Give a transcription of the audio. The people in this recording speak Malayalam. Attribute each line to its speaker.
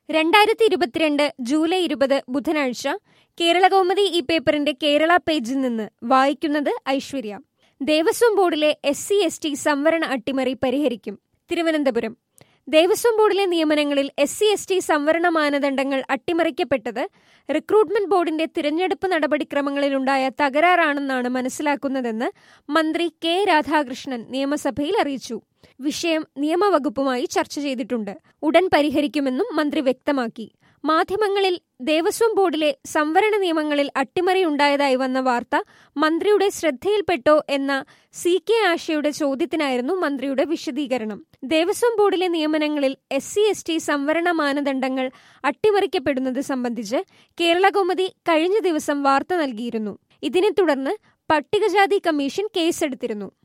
Speaker 1: രണ്ടായിരത്തി ഇരുപത്തിരണ്ട് ജൂലൈ ഇരുപത് ബുധനാഴ്ച കേരളകൗമുദി ഈ പേപ്പറിന്റെ കേരള പേജിൽ നിന്ന് വായിക്കുന്നത് ഐശ്വര്യ ദേവസ്വം ബോർഡിലെ എസ് സി എസ് ടി സംവരണ അട്ടിമറി പരിഹരിക്കും തിരുവനന്തപുരം ദേവസ്വം ബോർഡിലെ നിയമനങ്ങളിൽ എസ് സി എസ് ടി സംവരണ മാനദണ്ഡങ്ങൾ അട്ടിമറിക്കപ്പെട്ടത് റിക്രൂട്ട്മെന്റ് ബോർഡിന്റെ തിരഞ്ഞെടുപ്പ് നടപടിക്രമങ്ങളിലുണ്ടായ തകരാറാണെന്നാണ് മനസ്സിലാക്കുന്നതെന്ന് മന്ത്രി കെ രാധാകൃഷ്ണൻ നിയമസഭയിൽ അറിയിച്ചു വിഷയം നിയമവകുപ്പുമായി ചർച്ച ചെയ്തിട്ടുണ്ട് ഉടൻ പരിഹരിക്കുമെന്നും മന്ത്രി വ്യക്തമാക്കി മാധ്യമങ്ങളിൽ ദേവസ്വം ബോർഡിലെ സംവരണ നിയമങ്ങളിൽ അട്ടിമറിയുണ്ടായതായി വന്ന വാർത്ത മന്ത്രിയുടെ ശ്രദ്ധയിൽപ്പെട്ടോ എന്ന സി കെ ആശയുടെ ചോദ്യത്തിനായിരുന്നു മന്ത്രിയുടെ വിശദീകരണം ദേവസ്വം ബോർഡിലെ നിയമനങ്ങളിൽ എസ് സി എസ് ടി സംവരണ മാനദണ്ഡങ്ങൾ അട്ടിമറിക്കപ്പെടുന്നത് സംബന്ധിച്ച് കേരളകൗമുദി കഴിഞ്ഞ ദിവസം വാർത്ത നൽകിയിരുന്നു ഇതിനെ തുടർന്ന് പട്ടികജാതി കമ്മീഷൻ കേസെടുത്തിരുന്നു